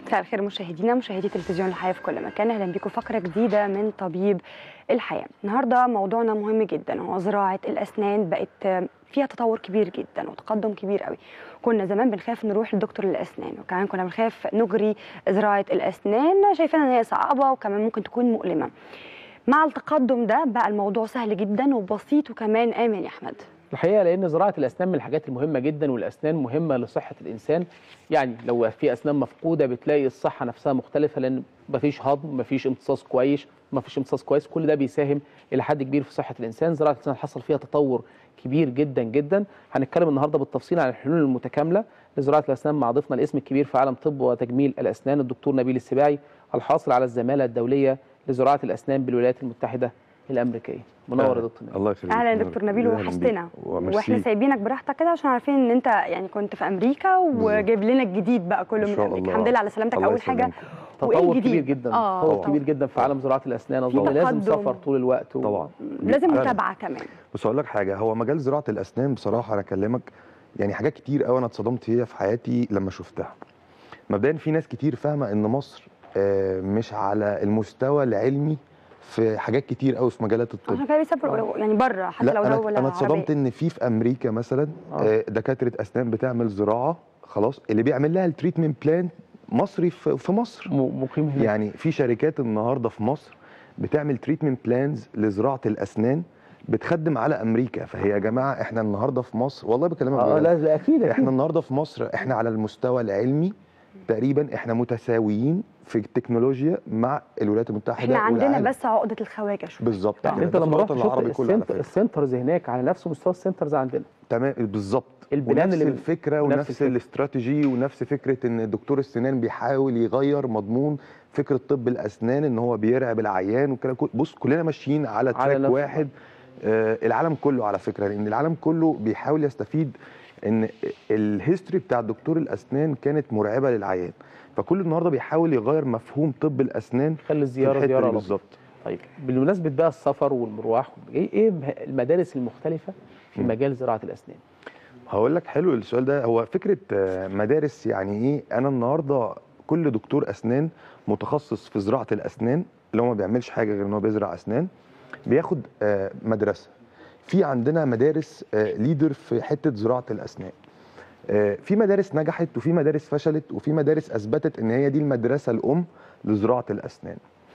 مساء الخير مشاهدينا مشاهدي تلفزيون الحياه في كل مكان اهلا بكم فقره جديده من طبيب الحياه النهارده موضوعنا مهم جدا هو زراعه الاسنان بقت فيها تطور كبير جدا وتقدم كبير قوي كنا زمان بنخاف نروح لدكتور الاسنان وكمان كنا بنخاف نجري زراعه الاسنان شايفين ان هي صعبه وكمان ممكن تكون مؤلمه مع التقدم ده بقى الموضوع سهل جدا وبسيط وكمان امن يا احمد الحقيقه لان زراعه الاسنان من الحاجات المهمه جدا والاسنان مهمه لصحه الانسان يعني لو في اسنان مفقوده بتلاقي الصحه نفسها مختلفه لان مفيش هضم مفيش امتصاص كويس مفيش امتصاص كويس كل ده بيساهم الى حد كبير في صحه الانسان زراعه الاسنان حصل فيها تطور كبير جدا جدا هنتكلم النهارده بالتفصيل عن الحلول المتكامله لزراعه الاسنان مع ضيفنا الاسم الكبير في عالم طب وتجميل الاسنان الدكتور نبيل السباعي الحاصل على الزماله الدوليه لزراعه الاسنان بالولايات المتحده الامريكيه منور يا دكتور نبيل الله يخليك اهلا يا دكتور نبيل أهلاً بيك. وحشتنا وميرسي. واحنا سايبينك براحتك كده عشان عارفين ان انت يعني كنت في امريكا وجايب لنا الجديد بقى كله إن من شاء امريكا الله. الحمد لله على سلامتك الله اول حاجه يسلمك. وإيه تطور الجديد؟ كبير جدا آه، تطور طبعاً. كبير جدا في عالم زراعه الاسنان في اظن لازم تقدم. سفر طول الوقت و... طبعا لازم فعلاً. متابعه كمان بس اقول لك حاجه هو مجال زراعه الاسنان بصراحه انا اكلمك يعني حاجات كتير قوي انا اتصدمت فيها في حياتي لما شفتها مبدئيا في ناس كتير فاهمه ان مصر آه، مش على المستوى العلمي في حاجات كتير قوي في مجالات الطب عشان كده بيسافروا يعني بره حتى لا لو انا دوله انا اتصدمت عربية. ان في في امريكا مثلا آه. آه، دكاتره اسنان بتعمل زراعه خلاص اللي بيعمل لها التريتمنت بلان مصري في في مصر م- مقيم هناك يعني في شركات النهارده في مصر بتعمل تريتمنت بلانز لزراعه الاسنان بتخدم على امريكا فهي يا جماعه احنا النهارده في مصر والله بكلمك اه بجد. لا لا اكيد احنا احنا النهارده في مصر احنا على المستوى العلمي تقريبا احنا متساويين في التكنولوجيا مع الولايات المتحده احنا عندنا والعالم. بس عقده الخواجه شويه بالظبط يعني كده. انت ده في لما رحت الوطن شفت العربي كله على السنتر فكرة. السنترز هناك على نفس مستوى السنترز عندنا تمام بالظبط البلان ونفس اللي بن- الفكره ونفس ونفس الفكرة. الاستراتيجي ونفس فكره ان دكتور السنان بيحاول يغير مضمون فكره طب الاسنان ان هو بيرعب العيان والكلام كله بص كلنا ماشيين على على تراك نفس- واحد آه العالم كله على فكره لان العالم كله بيحاول يستفيد ان الهيستوري بتاع دكتور الاسنان كانت مرعبه للعيان فكل النهارده بيحاول يغير مفهوم طب الاسنان خلي في الزياره الحتة زياره دي لطيفة. بالظبط طيب بالمناسبه بقى السفر والمروح ايه ايه المدارس المختلفه في مم. مجال زراعه الاسنان هقول لك حلو السؤال ده هو فكره آه، مدارس يعني ايه انا النهارده كل دكتور اسنان متخصص في زراعه الاسنان اللي هو ما بيعملش حاجه غير ان هو بيزرع اسنان بياخد آه، مدرسه في عندنا مدارس ليدر في حته زراعه الاسنان آه، في مدارس نجحت وفي مدارس فشلت وفي مدارس اثبتت ان هي دي المدرسه الام لزراعه الاسنان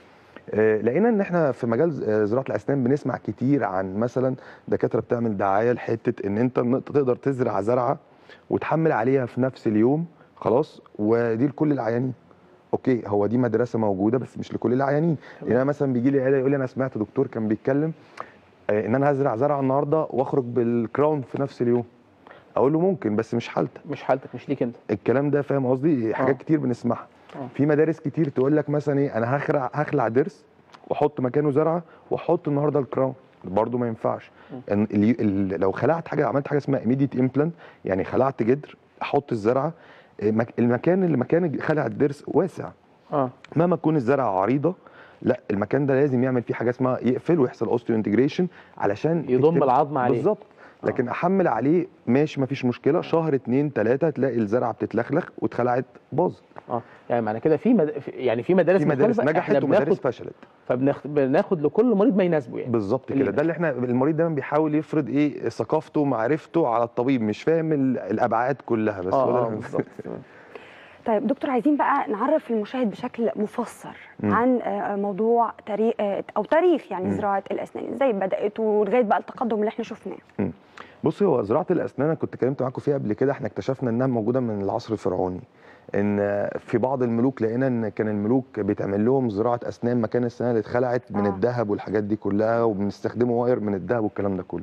آه، لقينا ان احنا في مجال ز- آه، زراعه الاسنان بنسمع كتير عن مثلا دكاتره بتعمل دعايه لحته ان انت ن- تقدر تزرع زرعه وتحمل عليها في نفس اليوم خلاص ودي لكل العيانين اوكي هو دي مدرسه موجوده بس مش لكل العيانين لان انا مثلا بيجي لي عياده يقول لي انا سمعت دكتور كان بيتكلم آه، ان انا هزرع زرعه النهارده واخرج بالكراون في نفس اليوم اقول له ممكن بس مش حالتك مش حالتك مش ليك انت الكلام ده فاهم قصدي حاجات آه. كتير بنسمعها آه. في مدارس كتير تقول لك مثلا ايه انا هخلع هخلع ضرس واحط مكانه زرعه واحط النهارده الكراون برضه ما ينفعش ان ال- ال- لو خلعت حاجه عملت حاجه اسمها immediate implant يعني خلعت جدر احط الزرعه إيه، مك- المكان اللي مكان خلع الضرس واسع اه مهما تكون الزرعه عريضه لا المكان ده لازم يعمل فيه حاجه اسمها يقفل ويحصل اوستيو انتجريشن علشان يضم تكتب- العظم عليه. بالظبط لكن احمل عليه ماشي مفيش مشكله شهر اتنين تلاته تلاقي الزرعه بتتلخلخ واتخلعت باظت اه يعني معنى كده في مد... في- يعني في مدارس في مدارس مختلفة نجحت احنا ومدارس بناخد فشلت فبناخد لكل مريض ما يناسبه يعني بالظبط اللي كده ده اللي احنا المريض دايما بيحاول يفرض ايه ثقافته ومعرفته على الطبيب مش فاهم ال- الابعاد كلها بس هو ده اه اه اللي- بالظبط طيب دكتور عايزين بقى نعرف المشاهد بشكل مفسر مم. عن آه، موضوع تاريخ او تاريخ يعني مم. زراعه الاسنان ازاي بدات ولغايه بقى التقدم اللي احنا شفناه بص هو زراعه الاسنان انا كنت اتكلمت معاكم فيها قبل كده احنا اكتشفنا انها موجوده من العصر الفرعوني ان في بعض الملوك لقينا ان كان الملوك بيتعمل لهم زراعه اسنان مكان السنان اللي اتخلعت من آه. الذهب والحاجات دي كلها وبنستخدمه واير من الذهب والكلام ده كله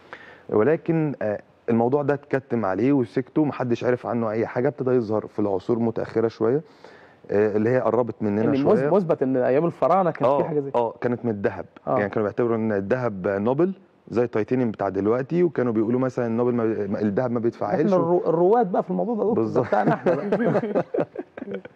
ولكن آه، الموضوع ده اتكتم عليه وسكته محدش عرف عنه اي حاجه ابتدى يظهر في العصور متاخره شويه آه، اللي هي قربت مننا يعني شويه مث- مثبت ان ايام الفراعنه كان في حاجه زي كده اه كانت من الذهب آه. يعني كانوا بيعتبروا ان الذهب نوبل زي التيتانيوم بتاع دلوقتي وكانوا بيقولوا مثلا النوبل ما الذهب ما بيتفاعلش احنا الرو... الرواد بقى في الموضوع ده دكتور، ده بالظبط. بتاعنا احنا بقى.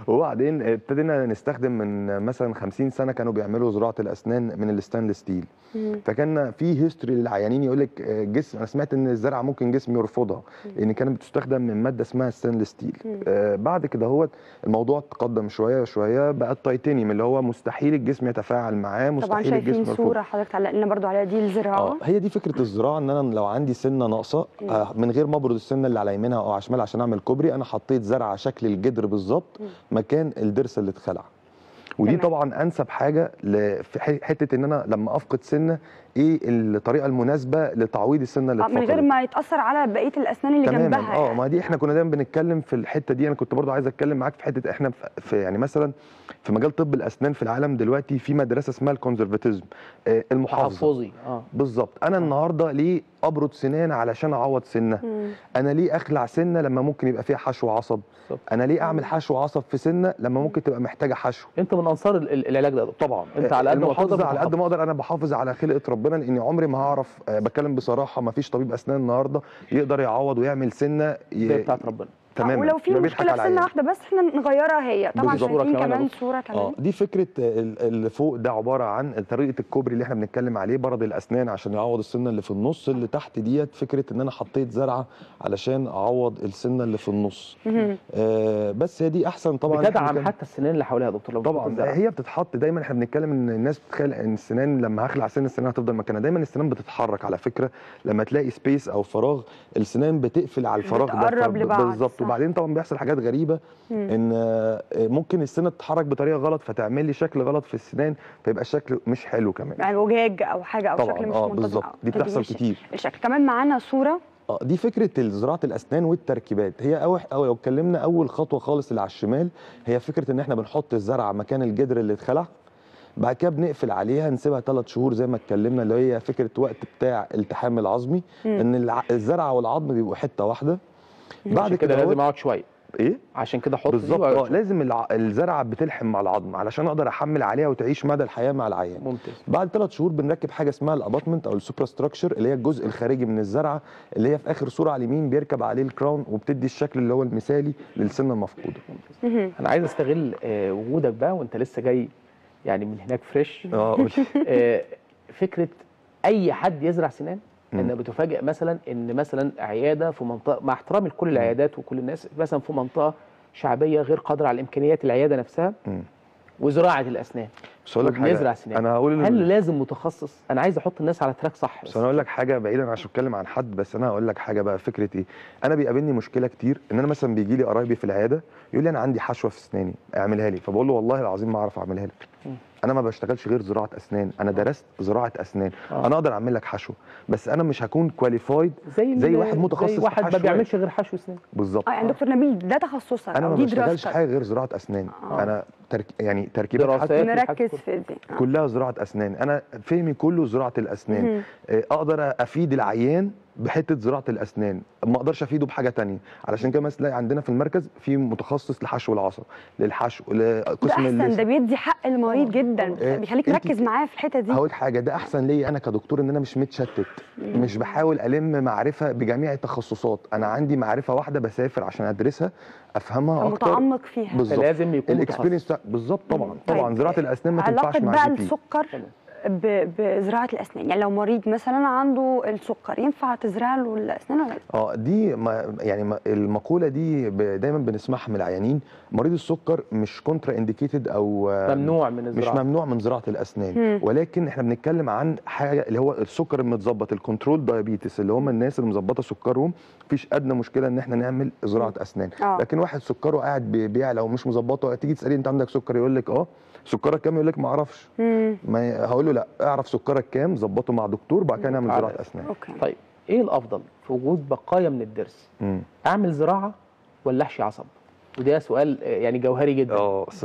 وبعدين ابتدينا نستخدم من مثلا 50 سنه كانوا بيعملوا زراعه الاسنان من الستانلس ستيل مم. فكان في هيستوري للعيانين يقول لك آه، جسم انا سمعت ان الزرعه ممكن جسم يرفضها لان كانت بتستخدم من ماده اسمها ستانلس ستيل مم. آه بعد كده هو الموضوع تقدم شويه شويه بقى التيتانيوم اللي هو مستحيل الجسم يتفاعل معاه طبعا مستحيل شايفين الجسم يرفضه صوره حضرتك علق لنا برضو عليها دي الزراعه اه هي دي فكره الزراعه ان انا لو عندي سنه ناقصه مم. آه من غير ما ابرد السنه اللي على يمينها او على شمالها عشان اعمل كوبري انا حطيت زرعه شكل الجدر بالظبط مم. مكان الضرس اللي اتخلع ودي تمام. طبعا انسب حاجه ل- في ح- حته ان انا لما افقد سنه ايه الطريقه المناسبه لتعويض السنه اللي آه، من غير اتفقدت ما يتاثر على بقيه الاسنان اللي تماما جنبها اه يعني. ما دي احنا كنا دايما بنتكلم في الحته دي انا كنت برضو عايز اتكلم معاك في حته احنا في- في يعني مثلا في مجال طب الاسنان في العالم دلوقتي في مدرسه اسمها الكونزرفاتيزم آه المحافظه تحفظي اه بالظبط انا النهارده ليه ابرد سنان علشان اعوض سنه مم. انا ليه اخلع سنه لما ممكن يبقى فيها حشو عصب بالظبط. انا ليه اعمل حشو عصب في سنه لما ممكن تبقى محتاجه حشو انت من انصار ال- ال- العلاج ده يا دكتور طبعا انت على قد ما المحافظه تقدر على قد ما اقدر انا بحافظ على خلقه ربنا لاني عمري ما هعرف آه، بتكلم بصراحه ما فيش طبيب اسنان النهارده يقدر يعوض ويعمل سنه زي ي... بتاعت ربنا تماما ولو في يبقى بيضحك مشكله على في سنه العيان. واحده بس احنا نغيرها هي طبعا بالظبط. شايفين صورة كمان يا كمان دكتور. صوره اه كمان دي فكره ال- اللي فوق ده عباره عن طريقه الكوبري اللي احنا بنتكلم عليه برد الاسنان عشان يعوض السنه اللي في النص اللي تحت ديت فكره ان انا حطيت زرعه علشان اعوض السنه اللي في النص مهم. آه بس هي دي احسن طبعا إحنا بتدعم بنتكلم- حتى السنان اللي حواليها يا دكتور لو طبعا بتتزرع. هي بتتحط دايما احنا بنتكلم ان الناس بتتخيل ان السنان لما هخلع سن السنان هتفضل مكانها دايما السنان بتتحرك على فكره لما تلاقي سبيس او فراغ السنان بتقفل على الفراغ ده بتقرب فب- لبعض، بالظبط صح. وبعدين طبعا بيحصل حاجات غريبه مم. ان آه، ممكن السنه تتحرك بطريقه غلط فتعمل لي شكل غلط في السنان فيبقى الشكل مش حلو كمان يعني وجاج او حاجه او طبعا شكل مش اه منتظم بالظبط أو دي تغيير بتحصل الشكل. كتير الشكل كمان معانا صوره اه دي فكره زراعه الاسنان والتركيبات هي أو او لو اتكلمنا اول خطوه خالص اللي على الشمال هي فكره ان احنا بنحط الزرعه مكان الجدر اللي اتخلع بعد كده بنقفل عليها نسيبها ثلاث شهور زي ما اتكلمنا اللي هي فكره وقت بتاع التحام العظمي مم. ان الع- الزرعه والعظم بيبقوا حته واحده بعد عشان كده كده لازم هو- اقعد شويه ايه عشان كده احط دي بالظبط وأقعد اه شوية. لازم الع- الزرعه بتلحم مع العظم علشان اقدر احمل عليها وتعيش مدى الحياه مع العيان ممتاز بعد ثلاث شهور بنركب حاجه اسمها الاباتمنت او السوبرا ستراكشر اللي هي الجزء الخارجي من الزرعه اللي هي في اخر صوره على اليمين بيركب عليه الكراون وبتدي الشكل اللي هو المثالي للسنه المفقوده مهم. انا عايز استغل آه، وجودك بقى وانت لسه جاي يعني من هناك فريش اه قول آه، فكره اي حد يزرع سنان مم. ان بتفاجئ مثلا ان مثلا عياده في منطقه مع احترامي لكل العيادات وكل الناس مثلا في منطقه شعبيه غير قادره على امكانيات العياده نفسها مم. وزراعه الاسنان بس اقول لك وبنزرع حاجه سنان. انا هقول هل لازم متخصص انا عايز احط الناس على تراك صح بس انا اقول لك حاجه بعيدا عشان اتكلم عن حد بس انا هقول لك حاجه بقى فكره ايه انا بيقابلني مشكله كتير ان انا مثلا بيجي لي قرايبي في العياده يقول لي انا عندي حشوه في اسناني اعملها لي فبقول له والله العظيم ما اعرف اعملها لك مم. انا ما بشتغلش غير زراعه اسنان انا درست زراعه اسنان آه. انا اقدر اعمل لك حشو بس انا مش هكون كواليفايد زي زي ال- واحد متخصص زي في واحد ما حشو بيعملش غير حشو اسنان بالظبط اه يعني دكتور نبيل ده تخصصك انا او ما دي بشتغلش دراستك حاجه غير زراعه اسنان آه. انا ترك يعني تركيبات دراسات. حتى نركز في دي آه. كلها زراعه اسنان انا فهمي كله زراعه الاسنان مهم. آه، اقدر افيد العيان بحته زراعه الاسنان ما اقدرش افيده بحاجه تانية علشان كده مثلا تلاقي عندنا في المركز في متخصص لحشو العصب للحشو ده لقسم احسن ده اللثه بيدي حق المريض آه. جدا آه، بيخليك انت- مركز معاه في الحته دي هقول حاجه ده احسن ليا انا كدكتور ان انا مش متشتت مش بحاول الم معرفه بجميع التخصصات انا عندي معرفه واحده بسافر عشان ادرسها افهمها اكتر متعمق فيها بالظبط فلازم يكون الاكسبيرينس متخصص بتاع- بالظبط طبعا مم. طبعا طيب، زراعه الاسنان ما تنفعش علاقه مع بقى الجي بي. السكر تمام. ب- بزراعه الاسنان يعني لو مريض مثلا عنده السكر ينفع تزرع له الاسنان ولا لا؟ اه دي ما يعني ما المقوله دي ب- دايما بنسمعها من العيانين مريض السكر مش كونترا انديكيتد او آه، ممنوع من مش الزراعه ممنوع من زراعه الاسنان مم. ولكن احنا بنتكلم عن حاجه اللي هو السكر المتظبط الكنترول دايابيتس اللي هم الناس اللي مظبطه سكرهم مفيش ادنى مشكله ان احنا نعمل زراعه اسنان اه لكن واحد سكره قاعد بي- بيعلى ومش مظبطه تيجي تساليه انت عندك سكر يقول لك اه سكرك كام يقول لك ما اعرفش مم. ما ي- هقول له لا اعرف سكرك كام ظبطه مع دكتور بعد كده نعمل على- زراعه اسنان اوكي طيب ايه الافضل في وجود بقايا من الضرس مم. اعمل زراعه ولا احشي عصب وده سؤال آه، يعني جوهري جدا اه ص-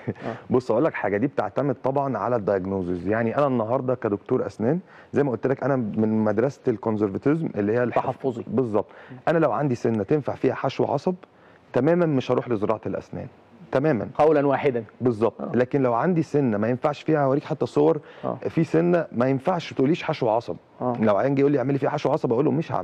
بص اقول لك حاجه دي بتعتمد طبعا على الدايجنوزز يعني انا النهارده كدكتور اسنان زي ما قلت لك انا من مدرسه الكونزرفاتيزم اللي هي الح- تحفظي بالظبط انا لو عندي سنه تنفع فيها حشو عصب تماما مش هروح لزراعه الاسنان تماما قولا واحدا بالظبط آه. لكن لو عندي سنه ما ينفعش فيها هوريك حتى صور اه في سنه ما ينفعش تقوليش حشو عصب اه لو عيان جه يقول لي اعملي فيها حشو عصب اقول له مش هعملها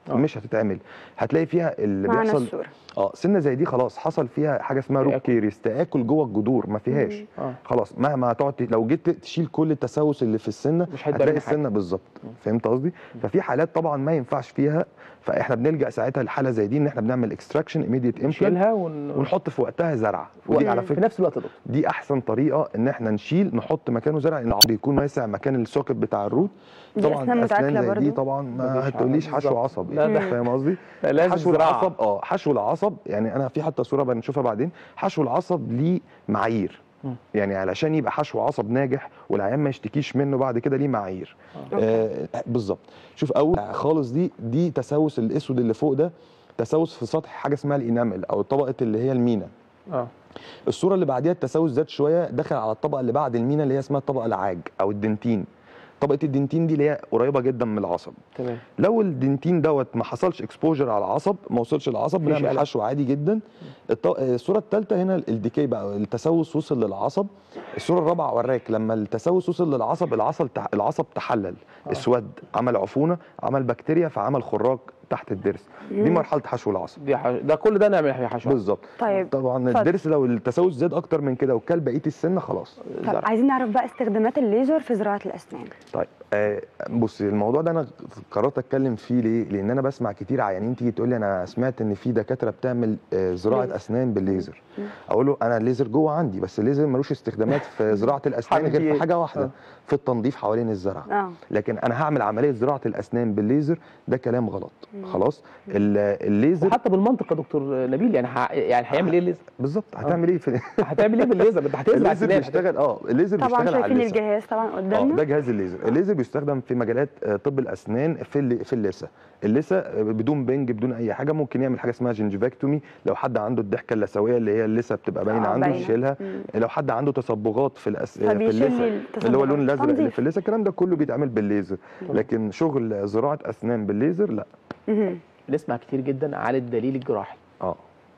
آه. مش هتتعمل هتلاقي فيها اللي معنا بيحصل الصوره اه سنه زي دي خلاص حصل فيها حاجه اسمها روت تآكل. كيريس تاكل جوه الجذور ما فيهاش مم. اه خلاص مهما هتقعد ت- لو جيت تشيل كل التسوس اللي في السنه مش هيتبقى هتلاقي منها حاجة. السنه بالظبط فهمت قصدي ففي حالات طبعا ما ينفعش فيها فاحنا بنلجا ساعتها لحاله زي دي ان احنا بنعمل اكستراكشن ايميديت امبلانت نشيلها ون... ونحط في وقتها زرعه ودي مم. على في فكره نفس الوقت يا دكتور دي احسن طريقه ان احنا نشيل نحط مكانه زرع لان العظم بيكون واسع مكان السوكت بتاع الروت دي أسنان متاكلة زي دي برضو؟ طبعا ما مفيش هتقوليش عظم. حشو بالظبط. عصب لا، يعني ده- فاهم قصدي لا، لازم حشو زراعة. العصب اه حشو العصب يعني انا في حتى صوره بنشوفها بعدين حشو العصب ليه معايير مم. يعني علشان يبقى حشو عصب ناجح والعيان ما يشتكيش منه بعد كده ليه معايير آه بالظبط شوف اول خالص دي دي تسوس الاسود اللي فوق ده تسوس في سطح حاجه اسمها الانامل او طبقه اللي هي المينا اه الصوره اللي بعديها التسوس زاد شويه دخل على الطبقه اللي بعد المينا اللي هي اسمها الطبقه العاج او الدنتين طبقه الدنتين دي اللي هي قريبه جدا من العصب تمام لو الدنتين دوت ما حصلش اكسبوجر على العصب ما وصلش العصب مفيش بنعمل قلق. حشو عادي جدا الط- الصوره الثالثه هنا الديكي بقى التسوس وصل للعصب الصوره الرابعه اوريك لما التسوس وصل للعصب العصب تح... العصب تحلل آه. اسود عمل عفونه عمل بكتيريا فعمل خراج تحت الضرس دي مم. مرحله حشو العصب دي حش... ده كل ده نعمل فيه حشو بالظبط طيب طبعا اتفضل. الضرس لو التسوس زاد اكتر من كده وكل بقيه السن خلاص طب زرع. عايزين نعرف بقى استخدامات الليزر في زراعه الاسنان طيب آه بصي الموضوع ده انا قررت اتكلم فيه ليه؟ لان انا بسمع كتير عيانين تيجي تقول لي انا سمعت ان في دكاتره بتعمل آه زراعه ليزر. اسنان بالليزر مم. اقول له انا الليزر جوه عندي بس الليزر ملوش استخدامات في زراعه الاسنان هعمل غير بيه في إيه؟ حاجه واحده آه. في التنظيف حوالين الزرع اه لكن انا هعمل عمليه زراعه الاسنان بالليزر ده كلام غلط مم. خلاص ال- الليزر وحتى بالمنطق يا دكتور نبيل يعني ح... يعني هيعمل ايه الليزر؟ بالظبط هتعمل ايه في هتعمل ايه بالليزر؟ انت هتزرع الليزر سنان بيشتغل اه الليزر طبعا بيشتغل على شايفين اللثه الجهاز طبعا اه قدامنا ده جهاز الليزر الليزر بيستخدم في مجالات آه، طب الاسنان في الل- في اللثه اللثه آه، بدون بنج بدون اي حاجه ممكن يعمل حاجه اسمها جنجفاكتومي لو حد عنده الضحكه اللثويه اللي هي اللثه بتبقى باينه آه، عنده باينة. يشيلها مم. لو حد عنده تصبغات في الأس... في فبيشيل اللثه لي اللي هو اللون التصبغات. الازرق اللي تنظيف. في اللثه الكلام ده كله بيتعمل بالليزر تمام. لكن شغل زراعه اسنان بالليزر لا مهم. بنسمع كتير جدا على الدليل الجراحي اه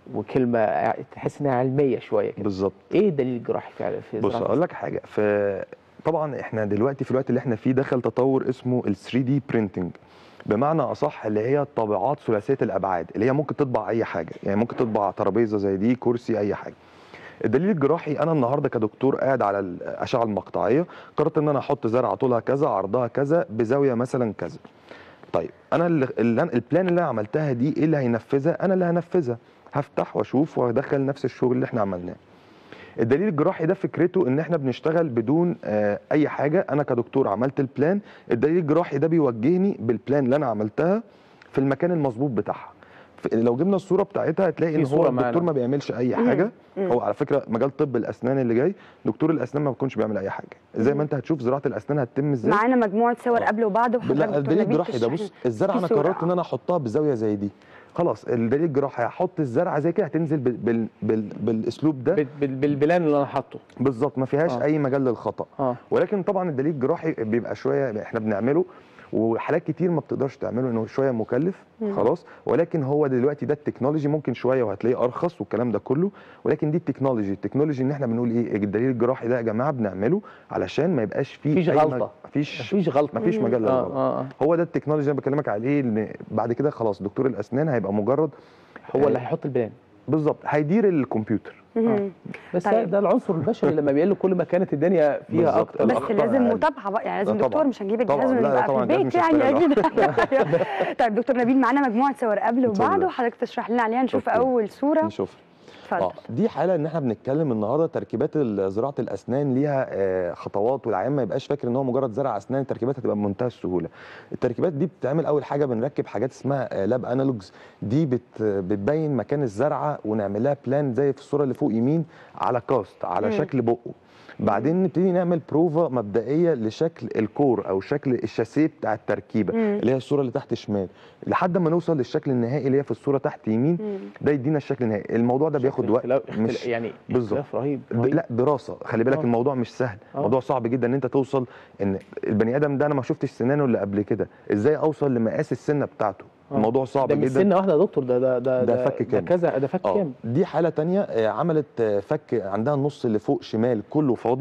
وكلمه تحس انها علميه شويه كده بالظبط ايه الدليل الجراحي فعلا في بص زراعة اقول لك حاجه في طبعا احنا دلوقتي في الوقت اللي احنا فيه دخل تطور اسمه ال 3 دي برينتنج بمعنى اصح اللي هي طابعات ثلاثيه الابعاد اللي هي ممكن تطبع اي حاجه يعني ممكن تطبع ترابيزه زي دي كرسي اي حاجه الدليل الجراحي انا النهارده كدكتور قاعد على الاشعه المقطعيه قررت ان انا احط زرعه طولها كذا عرضها كذا بزاويه مثلا كذا طيب انا اللي اللي أنا- البلان اللي انا عملتها دي ايه اللي هينفذها انا اللي هنفذها هفتح واشوف وادخل نفس الشغل اللي احنا عملناه الدليل الجراحي ده فكرته ان احنا بنشتغل بدون آه، اي حاجه انا كدكتور عملت البلان الدليل الجراحي ده بيوجهني بالبلان اللي انا عملتها في المكان المظبوط بتاعها ف- لو جبنا الصوره بتاعتها هتلاقي في ان هو صورة الدكتور معانا. ما بيعملش اي مم. حاجه مم. هو على فكره مجال طب الاسنان اللي جاي دكتور الاسنان ما بيكونش بيعمل اي حاجه زي مم. ما انت هتشوف زراعه الاسنان هتتم ازاي معانا مجموعه صور آه. قبل وبعد وحضرتك لا دكتور الدليل نبيل الجراحي ده تشرح بص الزرعه في انا صورة. قررت ان انا احطها بزاويه زي دي خلاص الدليل الجراحي هحط الزرعه زي كده هتنزل بال... بال... بال... بالاسلوب ده بال- بال- بالبلان اللي انا حاطه بالظبط ما فيهاش آه. اي مجال للخطا اه ولكن طبعا الدليل الجراحي بيبقى شويه احنا بنعمله وحالات كتير ما بتقدرش تعمله انه شويه مكلف مم. خلاص ولكن هو دلوقتي ده التكنولوجي ممكن شويه وهتلاقيه ارخص والكلام ده كله ولكن دي التكنولوجي التكنولوجي ان احنا بنقول ايه الدليل الجراحي ده يا جماعه بنعمله علشان ما يبقاش فيه مفيش أي غلطة. مج- مفيش مفيش غلطه مفيش مم. مجال اه للغلط اه آه. هو ده التكنولوجي اللي انا بكلمك عليه ان بعد كده خلاص دكتور الاسنان هيبقى مجرد هو اللي هيحط البلان بالظبط هيدير الكمبيوتر مهم. بس طيب. طيب. ده العنصر البشري لما بيقل كل ما كانت الدنيا فيها بالظبط. اكتر بس الأخطاء لازم أقل. متابعه بقى يعني لازم لا طبعاً. دكتور مش هنجيب طبعاً. الجهاز لا، لا، ونبقى في طبعاً الجهاز البيت مش يعني هيشتغل. اكيد طيب دكتور نبيل معانا مجموعه صور قبل اتفضل. وبعد وحضرتك تشرح لنا عليها نشوف أوكي. اول صوره نشوف اتفضل اه دي حاله ان احنا بنتكلم النهارده تركيبات ال- زراعه الاسنان ليها آه، خطوات والعيان ما يبقاش فاكر ان هو مجرد زرع اسنان التركيبات هتبقى بمنتهى السهوله التركيبات دي بتتعمل اول حاجه بنركب حاجات اسمها لاب انالوجز دي بت بتبين مكان الزرعه ونعمل لها بلان زي في الصوره اللي فوق يمين على كاست على مم. شكل بقه بعدين نبتدي نعمل بروفا مبدئيه لشكل الكور او شكل الشاسيه بتاع التركيبه مم. اللي هي الصوره اللي تحت شمال لحد ما نوصل للشكل النهائي اللي هي في الصوره تحت يمين مم. ده يدينا الشكل النهائي الموضوع ده بياخد وقت اختلاف مش يعني بالظبط. اختلاف رهيب, ب- رهيب. لا دراسه خلي بالك آه. الموضوع مش سهل آه. موضوع صعب جدا ان انت توصل ان البني ادم ده انا ما شفتش سنانه اللي قبل كده ازاي اوصل لمقاس السنه بتاعته آه. الموضوع صعب ده مش جدا سنه واحده يا دكتور ده ده ده ده فك ده كامل. كذا ده فك اه كامل دي حاله تانية آه، عملت آه، فك عندها النص اللي فوق شمال كله فاضي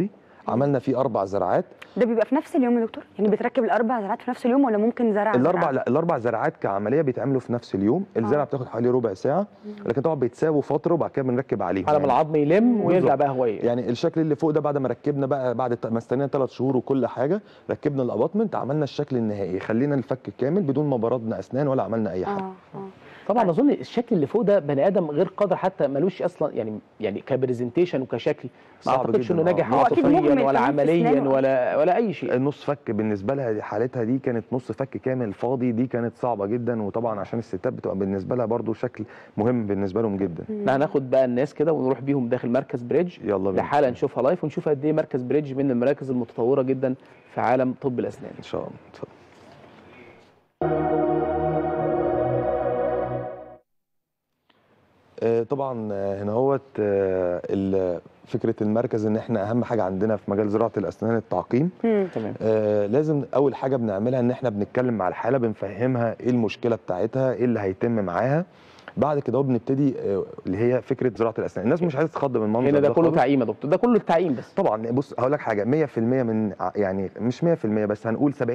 عملنا فيه اربع زرعات ده بيبقى في نفس اليوم يا دكتور يعني بتركب الاربع زرعات في نفس اليوم ولا ممكن زرعه الاربع زرعة؟ لا الاربع زرعات كعمليه بيتعملوا في نفس اليوم الزرعه آه. بتاخد حوالي ربع ساعه لكن طبعا بيتسابوا فتره وبعد كده بنركب عليهم على ما يعني. العظم يلم ويرجع بالظبط. بقى هوايه يعني الشكل اللي فوق ده بعد ما ركبنا بقى بعد ما استنينا ثلاث شهور وكل حاجه ركبنا الاباطمنت عملنا الشكل النهائي خلينا الفك كامل بدون ما بردنا اسنان ولا عملنا اي حاجه اه اه طبعا اظن الشكل اللي فوق ده بني ادم غير قادر حتى ملوش اصلا يعني يعني كبرزنتيشن وكشكل ما صعب اعتقدش جداً، انه آه. ناجح هو أكيد عاطفيا مهمل ولا كمان في عمليا أسنانه. ولا ولا اي شيء النص فك بالنسبه لها حالتها دي كانت نص فك كامل فاضي دي كانت صعبه جدا وطبعا عشان الستات بتبقى بالنسبه لها برضو شكل مهم بالنسبه لهم جدا احنا هناخد بقى الناس كده ونروح بيهم داخل مركز بريدج يلا بينا لحاله نشوفها لايف ونشوف قد ايه مركز بريدج من المراكز المتطوره جدا في عالم طب الاسنان ان شاء الله اتفضل. آه، طبعا آه، هنا هوت آه، ال- فكره المركز ان احنا اهم حاجه عندنا في مجال زراعه الاسنان التعقيم مم. تمام آه، لازم اول حاجه بنعملها ان احنا بنتكلم مع الحاله بنفهمها ايه المشكله بتاعتها ايه اللي هيتم معاها بعد كده هو بنبتدي آه، اللي هي فكره زراعه الاسنان الناس مش عايزه تتخض من المنظر هنا ده كله خالص. تعيين يا دكتور ده كله التعيين بس طبعا بص هقول لك حاجه 100% من ع- يعني مش 100% بس هنقول 70%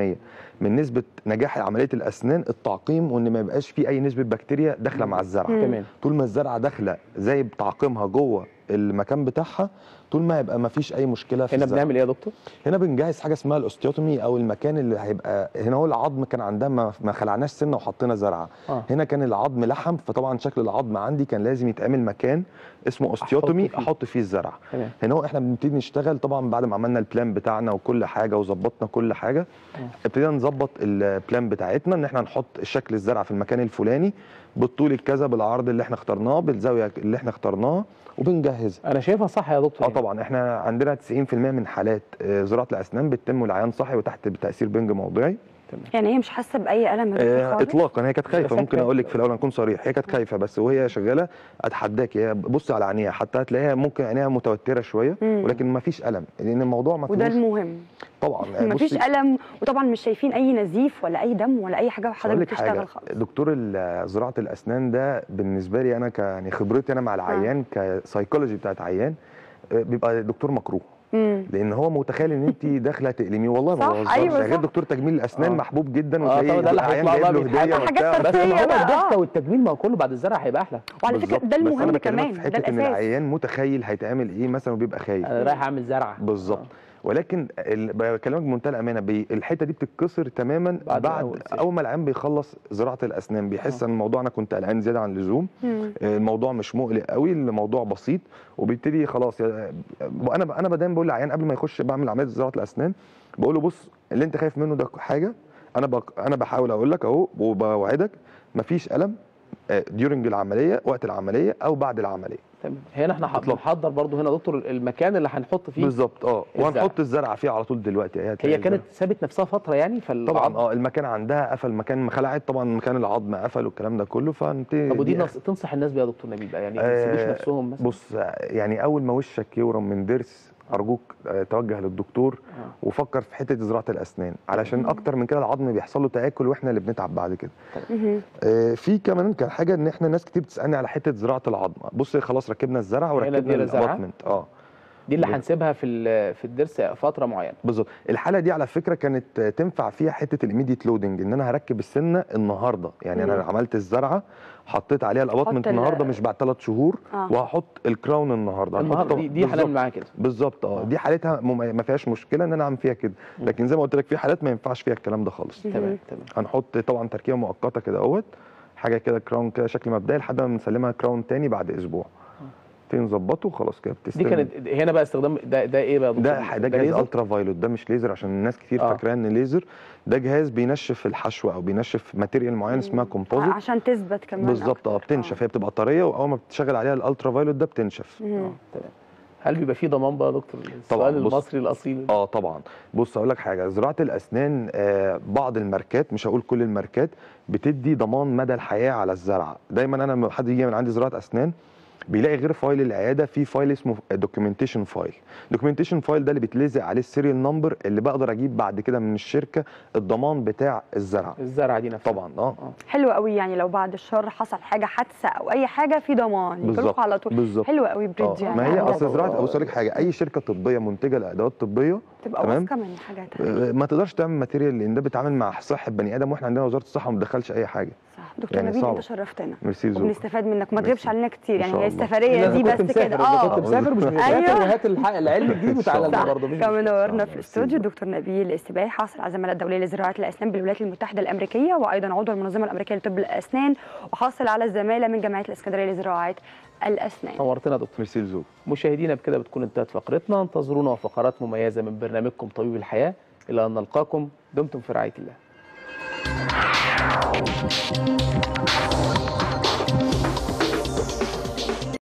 من نسبه نجاح عمليه الاسنان التعقيم وان ما يبقاش في اي نسبه بكتيريا داخله مع الزرعه مم. تمام طول ما الزرعه داخله زي بتعقيمها جوه المكان بتاعها طول ما يبقى ما فيش اي مشكله في هنا الزرعة. بنعمل ايه يا دكتور هنا بنجهز حاجه اسمها الاوستيوتومي او المكان اللي هيبقى هنا هو العظم كان عندها ما, ما خلعناش سنه وحطينا زرعه اه هنا كان العظم لحم فطبعا شكل العظم عندي كان لازم يتعمل مكان اسمه اوستيوتومي فيه. احط فيه الزرع تمام هنا هو احنا بنبتدي نشتغل طبعا بعد ما عملنا البلان بتاعنا وكل حاجه وظبطنا كل حاجه ابتدينا نظبط البلان بتاعتنا ان احنا نحط شكل الزرع في المكان الفلاني بالطول الكذا بالعرض اللي احنا اخترناه بالزاويه اللي احنا اخترناها وبنجهزها انا شايفها صح يا دكتور اه يعني. طبعا احنا عندنا 90% من حالات آه، زراعه الاسنان بتتم والعيان صحي وتحت تاثير بنج موضعي يعني هي مش حاسه باي الم يا دكتور آه، خالص اطلاقا هي كانت خايفه كانت ممكن خايفة. اقول لك في الاول اكون صريح هي كانت خايفه بس وهي شغاله اتحداك هي بص على عينيها حتى هتلاقيها ممكن عينيها متوتره شويه مم. ولكن ما فيش الم لان الموضوع ما وده فيهوش المهم طبعا يعني مفيش بصي، الم وطبعا مش شايفين اي نزيف ولا اي دم ولا اي حاجه هقول وحضرتك لك حاجه بتشتغل خالص دكتور ال- زراعه الاسنان ده بالنسبه لي انا ك يعني خبرتي انا مع العيان كسايكولوجي بتاعت عيان آه، بيبقى دكتور مكروه مم. لان هو متخيل ان انت داخله تألميه والله ما صح، بهزرش أيوة يعني غير صح. دكتور تجميل الاسنان آه. محبوب جدا آه، وتلاقيه طبعا ده اللي العيان هيطلع جايب بقى له بيتحاسب. هديه حاجات وبتاع بس ما ترفيهية هو بقى، الضغطه آه. والتجميل ما هو كله بعد الزرع هيبقى احلى وعلى فكره بالظبط. ده بس المهم انا بكلمك كمان في ده حته ان الاساس العيان متخيل هيتعمل ايه مثلا وبيبقى خايف انا رايح اعمل زرعه بالظبط ولكن ال- بكلمك بمنتهى الامانه بي الحته دي بتتكسر تماما بعد بعد, أول بعد سيشن. اول ما العيان بيخلص زراعه الاسنان بيحس آه. ان الموضوع انا كنت قلقان زياده عن اللزوم مم. آه، الموضوع مش مقلق قوي الموضوع بسيط وبيبتدي خلاص يا- انا انا دايما بقول للعيان قبل ما يخش بعمل عمليه زراعه الاسنان بقول له بص اللي انت خايف منه ده حاجه انا بق... انا بحاول اقول لك اهو وبوعدك مفيش الم ديورنج العمليه وقت العمليه او بعد العمليه تمام هنا احنا إطلاق. بنحضر برضو هنا دكتور المكان اللي هنحط فيه بالظبط اه الزرع. وهنحط الزرعه فيه على طول دلوقتي هي هي هتلاقي كانت سابت نفسها فتره يعني فال طبعا اه المكان عندها قفل مكان ما خلعت طبعا مكان العظم قفل والكلام ده كله فانت طب ودي دي- نص... تنصح الناس بيها يا دكتور نبيل بقى يعني ما آه، يسيبوش نفسهم مثلا بص يعني اول ما وشك يورم من ضرس ارجوك آه، توجه للدكتور آه. وفكر في حته زراعه الاسنان علشان اكتر من كده العظم بيحصل له تاكل واحنا اللي بنتعب بعد كده مهم. آه، في كمان كان حاجه ان احنا ناس كتير بتسالني على حته زراعه العظم بص خلاص ركبنا الزرع وركبنا ادينا زرعة. الاباتمنت اه دي اللي بال- هنسيبها في ال- في الضرس فتره معينه بالظبط الحاله دي على فكره كانت آه، تنفع فيها حته الايميديت لودنج ان انا هركب السنه النهارده يعني انا مم. عملت الزرعه حطيت عليها الاباتمنت ال- النهارده مش بعد ثلاث شهور آه. وهحط الكراون النهارده هنحط النهارده طبعاً- دي, دي بالظبط. هنعمل معاها كده بالظبط اه آه. دي حالتها مم- ما فيهاش مشكله ان انا اعمل فيها كده مم. لكن زي ما قلت لك في حالات ما ينفعش فيها الكلام ده خالص مم. تمام تمام هنحط طبعا تركيبه مؤقته كده اهوت حاجه كده كراون كده شكل مبدئي لحد ما بنسلمها كراون تاني بعد اسبوع تيجي نظبطه خلاص كده دي بتستلم كانت هنا بقى استخدام ده ده ايه بقى يا دكتور؟ ده ده جهاز ليزر؟ الترا فايلوت ده مش ليزر عشان الناس كتير آه. فاكراه ان ليزر ده جهاز بينشف الحشوه او بينشف ماتيريال معين اسمها كومبوزيت عشان تثبت كمان بالظبط اه أكتر. بتنشف هي بتبقى طريه واول ما بتشغل عليها الالترا فايلوت ده بتنشف مهم. آه، تمام هل بيبقى في ضمان بقى يا دكتور السؤال بص. المصري الاصيل اه طبعا بص اقول لك حاجه زراعه الاسنان آه بعض الماركات مش هقول كل الماركات بتدي ضمان مدى الحياه على الزرعه دايما انا لما حد يجي من عندي زراعه اسنان بيلاقي غير فايل العياده في فايل اسمه دوكيومنتيشن فايل دوكيومنتيشن فايل ده اللي بيتلزق عليه السيريال نمبر اللي بقدر اجيب بعد كده من الشركه الضمان بتاع الزرعه الزرعه دي نفسها طبعا اه حلو قوي يعني لو بعد الشر حصل حاجه حادثه او اي حاجه في ضمان يجي بالظبط لكم على طول بالظبط حلو قوي بريدج آه. يعني ما هي عندك اصل زراعه بص لك حاجه اي شركه طبيه منتجه لادوات طبيه تبقى تمام. واثقه من حاجاتها آه، ما تقدرش تعمل ماتيريال لان ده بيتعامل مع صحه بني ادم واحنا عندنا وزاره الصحه ما بتدخلش اي حاجه صح دكتور يعني نبيل صعب. انت شرفتنا ميرسي زوق وبنستفاد منك ما ميرسي. تغيبش علينا كتير إن يعني شاء هي الله. السفريه إذا دي كنت بس كده مسافر إذا كنت اه مسافر مش مسافر أيوه. وهات الحق العلم تجيبه وتعلمنا صح برضه مفيش كمان مشكلة. نورنا صح. في الاستوديو دكتور نبيل السباعي حاصل على الزماله الدوليه لزراعه الاسنان بالولايات المتحده الامريكيه وايضا عضو المنظمه الامريكيه لطب الاسنان وحاصل على الزماله من جامعه الاسكندريه لزراعه الاسنان نورتنا يا دكتور ميرسي الزوق مشاهدينا بكده بتكون انتهت فقرتنا انتظرونا وفقرات مميزه من برنامجكم طبيب الحياه الى ان نلقاكم دمتم في رعايه الله